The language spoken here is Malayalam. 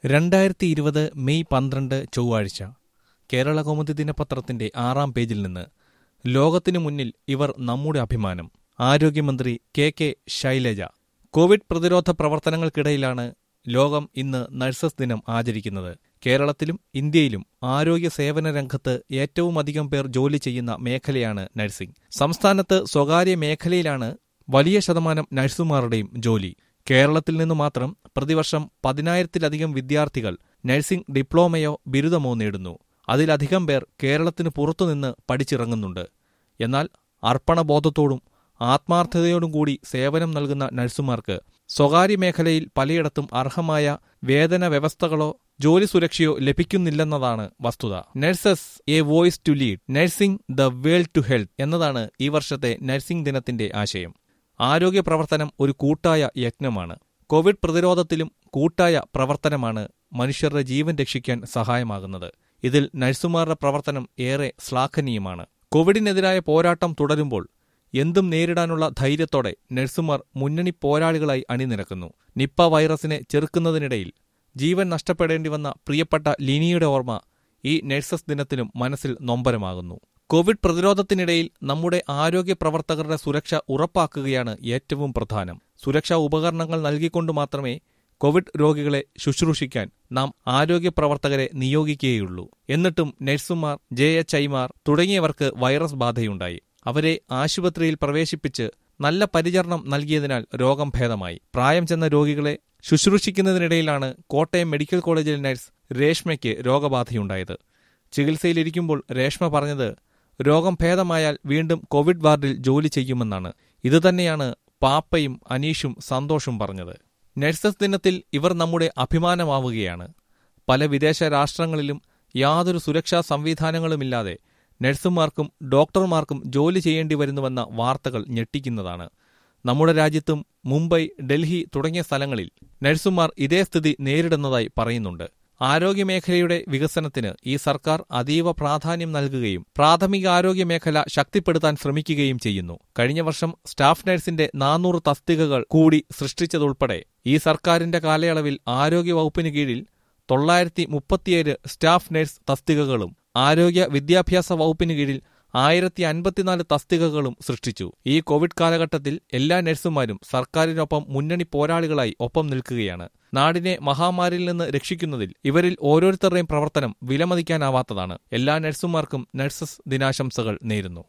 രണ്ടായിരത്തി ഇരുപത് മെയ് പന്ത്രണ്ട് ചൊവ്വാഴ്ച കേരള കൗമുദി ദിനപത്രത്തിന്റെ ആറാം പേജിൽ നിന്ന് ലോകത്തിനു മുന്നിൽ ഇവർ നമ്മുടെ അഭിമാനം ആരോഗ്യമന്ത്രി കെ കെ ശൈലജ കോവിഡ് പ്രതിരോധ പ്രവർത്തനങ്ങൾക്കിടയിലാണ് ലോകം ഇന്ന് നഴ്സസ് ദിനം ആചരിക്കുന്നത് കേരളത്തിലും ഇന്ത്യയിലും ആരോഗ്യ സേവന രംഗത്ത് ഏറ്റവുമധികം പേർ ജോലി ചെയ്യുന്ന മേഖലയാണ് നഴ്സിംഗ് സംസ്ഥാനത്ത് സ്വകാര്യ മേഖലയിലാണ് വലിയ ശതമാനം നഴ്സുമാരുടെയും ജോലി കേരളത്തിൽ നിന്നു മാത്രം പ്രതിവർഷം പതിനായിരത്തിലധികം വിദ്യാർത്ഥികൾ നഴ്സിംഗ് ഡിപ്ലോമയോ ബിരുദമോ നേടുന്നു അതിലധികം പേർ കേരളത്തിന് പുറത്തുനിന്ന് പഠിച്ചിറങ്ങുന്നുണ്ട് എന്നാൽ അർപ്പണബോധത്തോടും ആത്മാർത്ഥതയോടും കൂടി സേവനം നൽകുന്ന നഴ്സുമാർക്ക് സ്വകാര്യ മേഖലയിൽ പലയിടത്തും അർഹമായ വേതന വ്യവസ്ഥകളോ ജോലി സുരക്ഷയോ ലഭിക്കുന്നില്ലെന്നതാണ് വസ്തുത nurses a voice to lead nursing the world to health എന്നതാണ് ഈ വർഷത്തെ നഴ്സിംഗ് ദിനത്തിന്റെ ആശയം ആരോഗ്യ പ്രവർത്തനം ഒരു കൂട്ടായ യജ്ഞമാണ് കോവിഡ് പ്രതിരോധത്തിലും കൂട്ടായ പ്രവർത്തനമാണ് മനുഷ്യരുടെ ജീവൻ രക്ഷിക്കാൻ സഹായമാകുന്നത് ഇതിൽ നഴ്സുമാരുടെ പ്രവർത്തനം ഏറെ ശ്ലാഘനീയമാണ് കോവിഡിനെതിരായ പോരാട്ടം തുടരുമ്പോൾ എന്തും നേരിടാനുള്ള ധൈര്യത്തോടെ നഴ്സുമാർ മുന്നണി പോരാളികളായി അണിനിരക്കുന്നു നിപ്പ വൈറസിനെ ചെറുക്കുന്നതിനിടയിൽ ജീവൻ നഷ്ടപ്പെടേണ്ടി വന്ന പ്രിയപ്പെട്ട ലിനിയുടെ ഓർമ്മ ഈ നഴ്സസ് ദിനത്തിലും മനസ്സിൽ നൊമ്പരമാകുന്നു കോവിഡ് പ്രതിരോധത്തിനിടയിൽ നമ്മുടെ ആരോഗ്യ പ്രവർത്തകരുടെ സുരക്ഷ ഉറപ്പാക്കുകയാണ് ഏറ്റവും പ്രധാനം സുരക്ഷാ ഉപകരണങ്ങൾ നൽകിക്കൊണ്ട് മാത്രമേ കോവിഡ് രോഗികളെ ശുശ്രൂഷിക്കാൻ നാം ആരോഗ്യ പ്രവർത്തകരെ നിയോഗിക്കുകയുള്ളൂ എന്നിട്ടും നഴ്സുമാർ ജെ എച്ച് ഐമാർ തുടങ്ങിയവർക്ക് വൈറസ് ബാധയുണ്ടായി അവരെ ആശുപത്രിയിൽ പ്രവേശിപ്പിച്ച് നല്ല പരിചരണം നൽകിയതിനാൽ രോഗം ഭേദമായി പ്രായം ചെന്ന രോഗികളെ ശുശ്രൂഷിക്കുന്നതിനിടയിലാണ് കോട്ടയം മെഡിക്കൽ കോളേജിലെ നഴ്സ് രേഷ്മയ്ക്ക് രോഗബാധയുണ്ടായത് ചികിത്സയിലിരിക്കുമ്പോൾ രേഷ്മ പറഞ്ഞത് രോഗം ഭേദമായാൽ വീണ്ടും കോവിഡ് വാർഡിൽ ജോലി ചെയ്യുമെന്നാണ് ഇതുതന്നെയാണ് പാപ്പയും അനീഷും സന്തോഷും പറഞ്ഞത് നഴ്സസ് ദിനത്തിൽ ഇവർ നമ്മുടെ അഭിമാനമാവുകയാണ് പല വിദേശ രാഷ്ട്രങ്ങളിലും യാതൊരു സുരക്ഷാ സംവിധാനങ്ങളുമില്ലാതെ നഴ്സുമാർക്കും ഡോക്ടർമാർക്കും ജോലി ചെയ്യേണ്ടി വരുന്നുവെന്ന വാർത്തകൾ ഞെട്ടിക്കുന്നതാണ് നമ്മുടെ രാജ്യത്തും മുംബൈ ഡൽഹി തുടങ്ങിയ സ്ഥലങ്ങളിൽ നഴ്സുമാർ ഇതേ സ്ഥിതി നേരിടുന്നതായി പറയുന്നുണ്ട് ആരോഗ്യമേഖലയുടെ വികസനത്തിന് ഈ സർക്കാർ അതീവ പ്രാധാന്യം നൽകുകയും പ്രാഥമികാരോഗ്യ മേഖല ശക്തിപ്പെടുത്താൻ ശ്രമിക്കുകയും ചെയ്യുന്നു കഴിഞ്ഞ വർഷം സ്റ്റാഫ് നഴ്സിന്റെ നാനൂറ് തസ്തികകൾ കൂടി സൃഷ്ടിച്ചതുൾപ്പെടെ ഈ സർക്കാരിന്റെ കാലയളവിൽ ആരോഗ്യ വകുപ്പിന് കീഴിൽ തൊള്ളായിരത്തി മുപ്പത്തിയേഴ് സ്റ്റാഫ് നഴ്സ് തസ്തികകളും ആരോഗ്യ വിദ്യാഭ്യാസ വകുപ്പിന് കീഴിൽ ആയിരത്തി അൻപത്തിനാല് തസ്തികകളും സൃഷ്ടിച്ചു ഈ കോവിഡ് കാലഘട്ടത്തിൽ എല്ലാ നഴ്സുമാരും സർക്കാരിനൊപ്പം മുന്നണി പോരാളികളായി ഒപ്പം നിൽക്കുകയാണ് നാടിനെ മഹാമാരിയിൽ നിന്ന് രക്ഷിക്കുന്നതിൽ ഇവരിൽ ഓരോരുത്തരുടെയും പ്രവർത്തനം വിലമതിക്കാനാവാത്തതാണ് എല്ലാ നഴ്സുമാർക്കും നഴ്സസ് ദിനാശംസകൾ നേരുന്നു